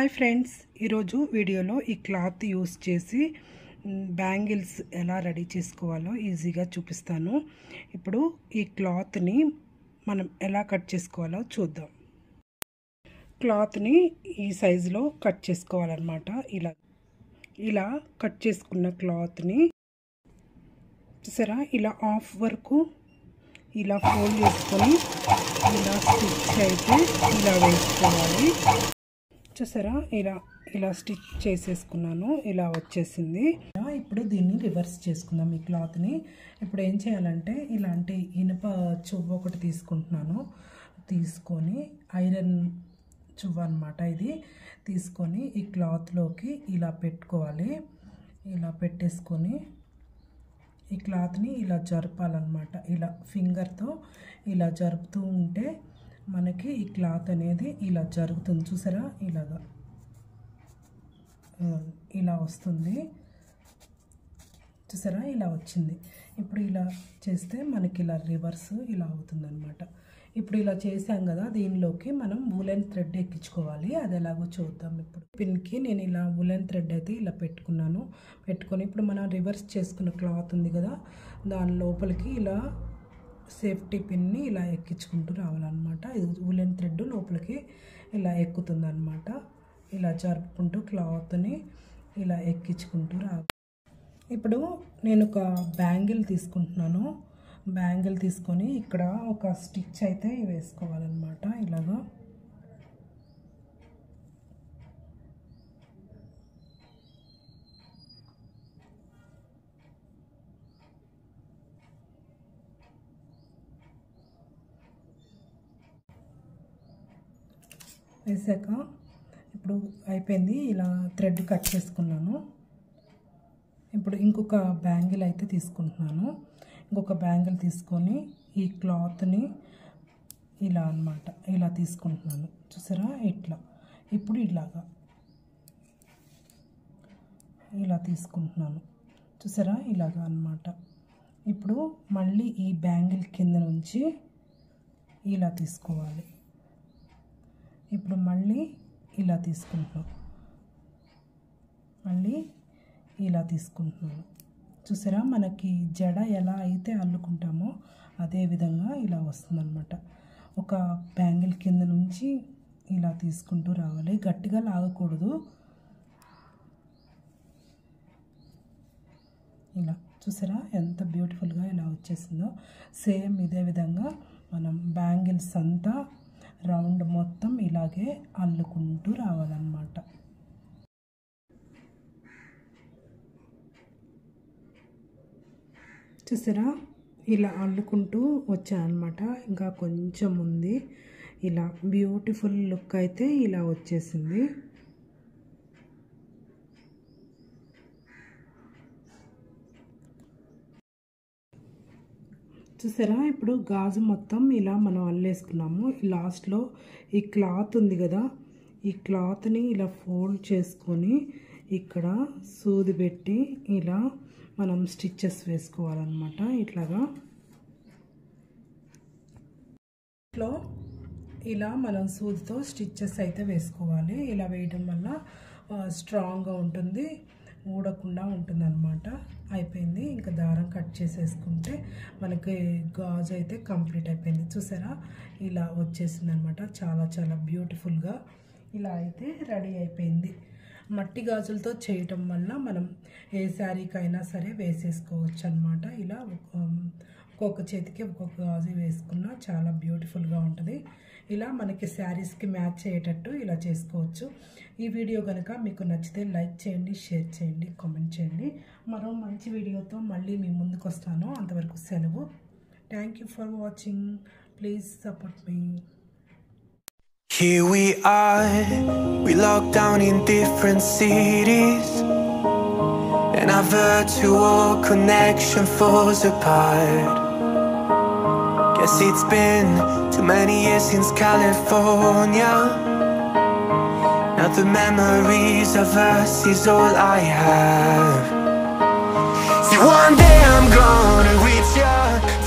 Hi friends ఈరోజు వీడియోలో ఈ క్లాత్ యూస్ చేసి బ్యాంగిల్స్ ఎలా రెడీ చేసుకోవాలో ఈజీగా చూపిస్తాను ఇప్పుడు ఈ క్లాత్ని మనం ఎలా కట్ చేసుకోవాలో చూద్దాం క్లాత్ని ఈ సైజులో కట్ చేసుకోవాలన్నమాట ఇలా ఇలా కట్ చేసుకున్న క్లాత్ని చూసారా ఇలా ఆఫ్ వరకు ఇలా ఫోల్డ్ చేసుకొని ఇలా స్టిచ్ అయితే ఇలా వేసుకోవాలి చూసారా ఇలా ఇలా స్టిచ్ చేసేసుకున్నాను ఇలా వచ్చేసింది ఇప్పుడు దీన్ని రివర్స్ చేసుకుందాం ఈ క్లాత్ని ఇప్పుడు ఏం చేయాలంటే ఇలాంటి ఇనుప చువ్వ ఒకటి తీసుకుంటున్నాను తీసుకొని ఐరన్ చువ్వ అనమాట ఇది తీసుకొని ఈ క్లాత్లోకి ఇలా పెట్టుకోవాలి ఇలా పెట్టేసుకొని ఈ క్లాత్ని ఇలా జరపాలన్నమాట ఇలా ఫింగర్తో ఇలా జరుపుతూ ఉంటే మనకి ఈ క్లాత్ అనేది ఇలా జరుగుతుంది చూసారా ఇలాగా ఇలా వస్తుంది చూసారా ఇలా వచ్చింది ఇప్పుడు ఇలా చేస్తే మనకి ఇలా రివర్స్ ఇలా అవుతుంది అనమాట ఇప్పుడు ఇలా చేసాం కదా దీనిలోకి మనం వూలెన్ థ్రెడ్ ఎక్కించుకోవాలి అది ఎలాగో చూద్దాం ఇప్పుడు పిన్కి నేను ఇలా వూలెన్ థ్రెడ్ అయితే ఇలా పెట్టుకున్నాను పెట్టుకొని ఇప్పుడు మనం రివర్స్ చేసుకున్న క్లాత్ ఉంది కదా దాని లోపలికి ఇలా సేఫ్టీ పిన్ని ఇలా ఎక్కించుకుంటూ రావాలన్నమాట ఇది వూలెన్ థ్రెడ్ లోపలికి ఇలా ఎక్కుతుంది అనమాట ఇలా జరుపుకుంటూ క్లాత్ని ఇలా ఎక్కించుకుంటూ రావాలి ఇప్పుడు నేను ఒక బ్యాంగిల్ తీసుకుంటున్నాను బ్యాంగిల్ తీసుకొని ఇక్కడ ఒక స్టిచ్ అయితే వేసుకోవాలన్నమాట ఇలాగా వేసాక ఇప్పుడు అయిపోయింది ఇలా థ్రెడ్ కట్ చేసుకున్నాను ఇప్పుడు ఇంకొక బ్యాంగిల్ అయితే తీసుకుంటున్నాను ఇంకొక బ్యాంగిల్ తీసుకొని ఈ క్లాత్ని ఇలా అనమాట ఇలా తీసుకుంటున్నాను చూసారా ఇట్లా ఇప్పుడు ఇలాగా ఇలా తీసుకుంటున్నాను చూసారా ఇలాగా అనమాట ఇప్పుడు మళ్ళీ ఈ బ్యాంగిల్ కింద నుంచి ఇలా తీసుకోవాలి ఇప్పుడు మళ్ళీ ఇలా తీసుకుంటున్నాం మళ్ళీ ఇలా తీసుకుంటున్నాను చూసారా మనకి జడ ఎలా అయితే అల్లుకుంటామో అదే విధంగా ఇలా వస్తుందన్నమాట ఒక బ్యాంగిల్ కింద నుంచి ఇలా తీసుకుంటూ రావాలి గట్టిగా లాగకూడదు ఇలా చూసారా ఎంత బ్యూటిఫుల్గా ఇలా వచ్చేసిందో సేమ్ ఇదే విధంగా మనం బ్యాంగిల్స్ అంతా రౌండ్ మొత్తం ఇలాగే అల్లుకుంటూ రావాలన్నమాట చూసారా ఇలా అల్లుకుంటూ వచ్చానమాట ఇంకా కొంచెం ఉంది ఇలా బ్యూటిఫుల్ లుక్ అయితే ఇలా వచ్చేసింది చూసారా ఇప్పుడు గాజు మొత్తం ఇలా మనం అల్లేసుకున్నాము లాస్ట్లో ఈ క్లాత్ ఉంది కదా ఈ క్లాత్ని ఇలా ఫోల్డ్ చేసుకొని ఇక్కడ సూది పెట్టి ఇలా మనం స్టిచ్చెస్ వేసుకోవాలన్నమాట ఇట్లాగా ఇట్లో ఇలా మనం సూదితో స్టిచ్చెస్ అయితే వేసుకోవాలి ఇలా వేయడం వల్ల స్ట్రాంగ్గా ఉంటుంది ఊడకుండా ఉంటుంది అనమాట అయిపోయింది ఇంకా దారం కట్ చేసేసుకుంటే మనకి గాజు అయితే కంప్లీట్ అయిపోయింది చూసారా ఇలా వచ్చేసింది అనమాట చాలా చాలా బ్యూటిఫుల్గా ఇలా అయితే రెడీ అయిపోయింది మట్టి గాజులతో చేయటం వల్ల మనం ఏ శారీకైనా సరే వేసేసుకోవచ్చు అనమాట ఇలా ఒక్కొక్క చేతికి ఒక్కొక్క గాజు వేసుకున్నా చాలా బ్యూటిఫుల్గా ఉంటుంది ఇలా మనకి శారీస్కి మ్యాచ్ అయ్యేటట్టు ఇలా చేసుకోవచ్చు ఈ వీడియో కనుక మీకు నచ్చితే లైక్ చేయండి షేర్ చేయండి కామెంట్ చేయండి మరో మంచి వీడియోతో మళ్ళీ మీ ముందుకు వస్తాను అంతవరకు సెలవు thank you for watching please support మీ Here we are, we locked down in different cities, and our virtual connection falls apart. Guess it's been too many years since California. Now the memories of us is all I have. See, one day I'm gonna reach ya.